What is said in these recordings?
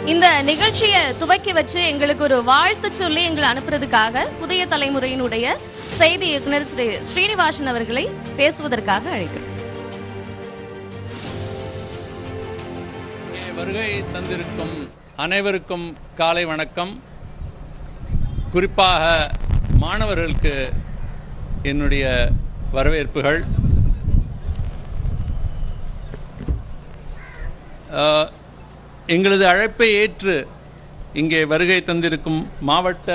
இந்த நிகழ்ச்சியை துவக்கி வச்சு எங்களுக்கு ஒரு வாழ்த்து சொல்லி எங்களை அனுப்புறதுக்காக புதிய தலைமுறையினுடைய செய்தி இயக்குனர் ஸ்ரீ ஸ்ரீனிவாசன் அவர்களை பேசுவதற்காக அழைக்கிறேன் இங்கே வருகை தந்திருக்கும் அனைவருக்கும் காலை வணக்கம் குறிப்பாக மாணவர்களுக்கு என்னுடைய வரவேற்புகள் அஹ், எங்களது அழைப்பை ஏற்று இங்கே வருகை தந்திருக்கும் மாவட்ட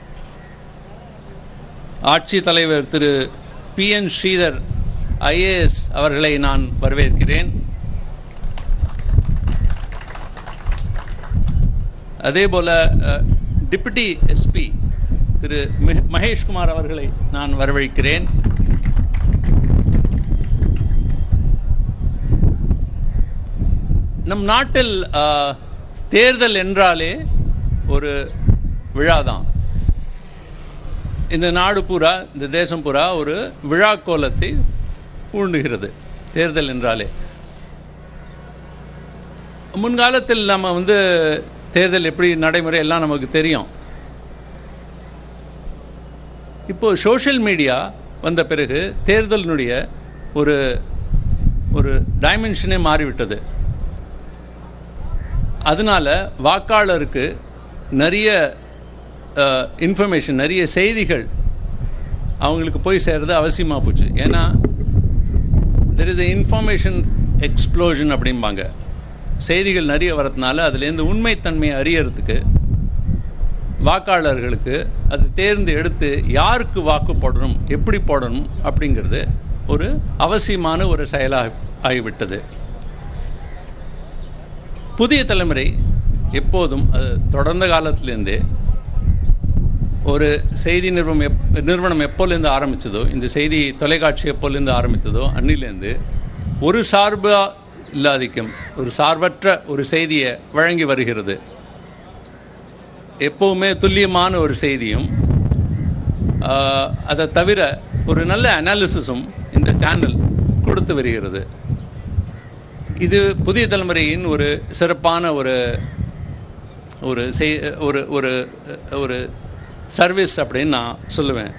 ஆட்சித்தலைவர் திரு பி என் ஸ்ரீதர் ஐஏஎஸ் அவர்களை நான் வரவேற்கிறேன் அதே போல டிப்யூட்டி எஸ்பி திரு மி- மகேஷ்குமார் அவர்களை நான் வரவேற்கிறேன் நம் நாட்டில் அஹ், தேர்தல் என்றாலே ஒரு விழாதான் இந்த நாடு பூரா இந்த தேசம் பூரா ஒரு விழா கோலத்தை பூண்டுகிறது தேர்தல் என்றாலே முன்காலத்தில் நம்ம வந்து தேர்தல் எப்படி நடைமுறை எல்லாம் நமக்கு தெரியும் இப்போ சோஷியல் மீடியா வந்த பிறகு தேர்தலினுடைய ஒரு ஒரு டைமென்ஷனே மாறிவிட்டது அதனால வாக்காளருக்கு நிறைய இன்ஃபர்மேஷன் நிறைய செய்திகள் அவங்களுக்கு போய் சேர்றது அவசியமாக போச்சு ஏன்னா தெர் இஸ் இன்ஃபர்மேஷன் எக்ஸ்ப்ளோஷன் அப்படிம்பாங்க செய்திகள் நிறைய வரதுனால அதுலேருந்து உண்மைத்தன்மையை அறியறதுக்கு வாக்காளர்களுக்கு அது தேர்ந்து எடுத்து யாருக்கு வாக்கு போடணும் எப்படி போடணும் அப்படிங்கிறது ஒரு அவசியமான ஒரு செயலாக ஆகிவிட்டது புதிய தலைமுறை எப்போதும் அது தொடர்ந்த காலத்திலேருந்தே ஒரு செய்தி நிறுவனம் எப் நிறுவனம் எப்போலேருந்து ஆரம்பித்ததோ இந்த செய்தி தொலைக்காட்சி எப்போலேருந்து ஆரம்பித்ததோ அன்னிலேருந்து ஒரு சார்பா இல்லாதிக்கும் ஒரு சார்பற்ற ஒரு செய்தியை வழங்கி வருகிறது எப்போவுமே துல்லியமான ஒரு செய்தியும் ஆஹ், அதை தவிர ஒரு நல்ல அனாலிசிஸும் இந்த சேனல் கொடுத்து வருகிறது இது புதிய தலைமுறையின் ஒரு சிறப்பான ஒரு ஒரு செய் ஒரு ஒரு ஒரு சர்வீஸ் அப்படின்னு நான் சொல்லுவேன்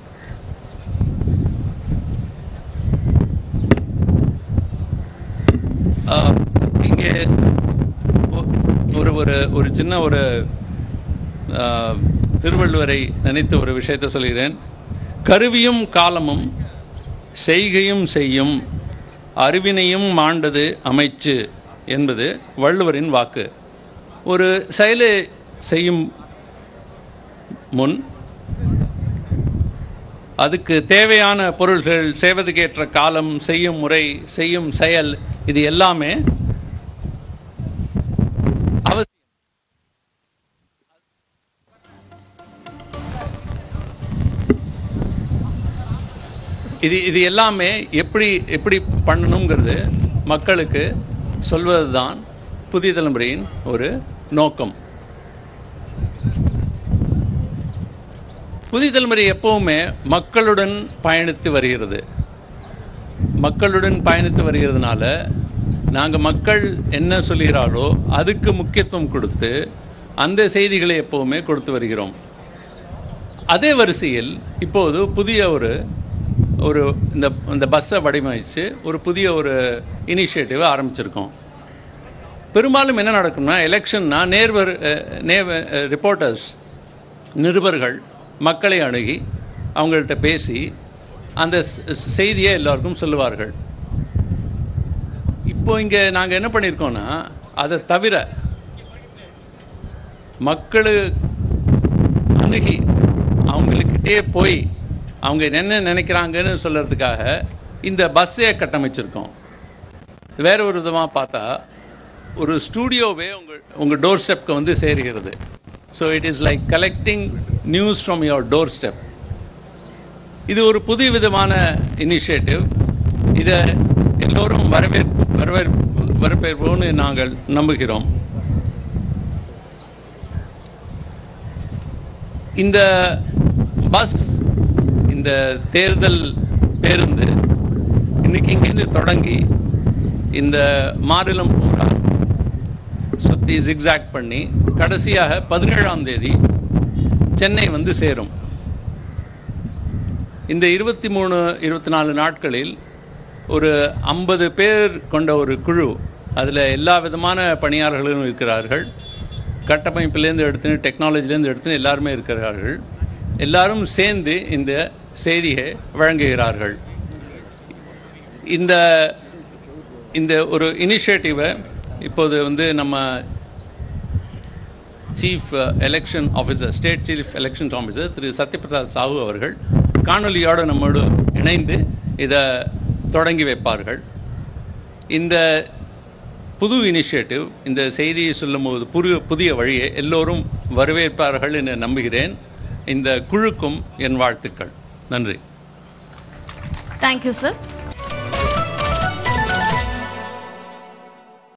ஆஹ், இங்கே ஒ- ஒரு ஒரு ஒரு சின்ன ஒரு ஆஹ், திருவள்ளுவரை நினைத்து ஒரு விஷயத்தை சொல்கிறேன் கருவியும் காலமும் செய்கையும் செய்யும் அறிவினையும் மாண்டது அமைச்சு என்பது வள்ளுவரின் வாக்கு ஒரு செயலை செய்யும் முன் அதுக்கு தேவையான பொருள்கள் செய்வதற்கேற்ற காலம் செய்யும் முறை செய்யும் செயல் இது எல்லாமே அவசியம் இது இது எல்லாமே எப்படி எப்படி பண்ணணுங்கிறது மக்களுக்கு சொல்வது தான் புதிய தலைமுறையின் ஒரு நோக்கம் புதிய தலைமுறை எப்பவுமே மக்களுடன் பயணித்து வருகிறது மக்களுடன் பயணித்து வருகிறதுனால நாங்கள் மக்கள் என்ன சொல்கிறாரோ அதுக்கு முக்கியத்துவம் கொடுத்து அந்த செய்திகளை எப்பவுமே கொடுத்து வருகிறோம் அதே வரிசையில் இப்போது புதிய ஒரு ஒரு இந்த இந்த பஸ்ஸை வடிவமைச்சு ஒரு புதிய ஒரு இனிஷியேட்டிவை ஆரம்பிச்சிருக்கோம் பெரும்பாலும் என்ன நடக்கும்னா எலெக்ஷன்னா நேர்வர் அஹ், நேவ ரிப்போர்ட்டர்ஸ் நிருபர்கள் மக்களை அணுகி அவங்கள்ட்ட பேசி அந்த செ- செய்தியை எல்லாருக்கும் சொல்லுவார்கள் இப்போ இங்கே நாங்கள் என்ன பண்ணியிருக்கோம்னா அதை தவிர மக்களு அணுகி அவங்களுக்கிட்டே போய் அவங்க என்ன நினைக்கிறாங்கன்னு சொல்கிறதுக்காக இந்த பஸ்ஸே கட்டமைச்சிருக்கோம் வேற ஒரு விதமாக பார்த்தா ஒரு ஸ்டூடியோவே உங்கள் உங்கள் டோர் ஸ்டெப்க்கு வந்து சேருகிறது so it is like collecting news from your doorstep இது ஒரு புது விதமான இனிஷியேட்டிவ் இதை எல்லோரும் வரவேற்பு வரவேற்பு வரவேற்போன்னு நாங்கள் நம்புகிறோம் இந்த பஸ் இந்த தேர்தல் பேருந்து இன்னைக்கு இங்கேருந்து தொடங்கி இந்த மாநிலம் பூரா சுற்றி மாற்றி ஜிக்ஸாக் பண்ணி கடைசியாக பதினேழாம் தேதி சென்னை வந்து சேரும் இந்த இருபத்தி மூணு இருபத்தி நாலு நாட்களில் ஒரு ஐம்பது பேர் கொண்ட ஒரு குழு அதில் எல்லா விதமான பணியாளர்களும் இருக்கிறார்கள் கட்டமைப்பிலேருந்து எடுத்துன்னு டெக்னாலஜிலேருந்து எடுத்துன்னு எல்லாருமே இருக்கிறார்கள் எல்லாரும் சேர்ந்து இந்த செய்தியை வழங்குகிறார்கள் இந்த இந்த ஒரு இனிஷியேட்டிவை இப்போது வந்து நம்ம chief election officer state chief elections officer திரு சத்யபிரசாத் சாஹூ அவர்கள் காணொலியோடு நம்மோடு இணைந்து இதை தொடங்கி வைப்பார்கள் இந்த புது இனிஷியேட்டிவ் இந்த செய்தியை சொல்லும்போது புதிய புதிய வழியை எல்லோரும் வரவேற்பார்கள் என்று நம்புகிறேன் இந்த குழுக்கும் என் வாழ்த்துக்கள் நன்றி தேங்க்யூ சார்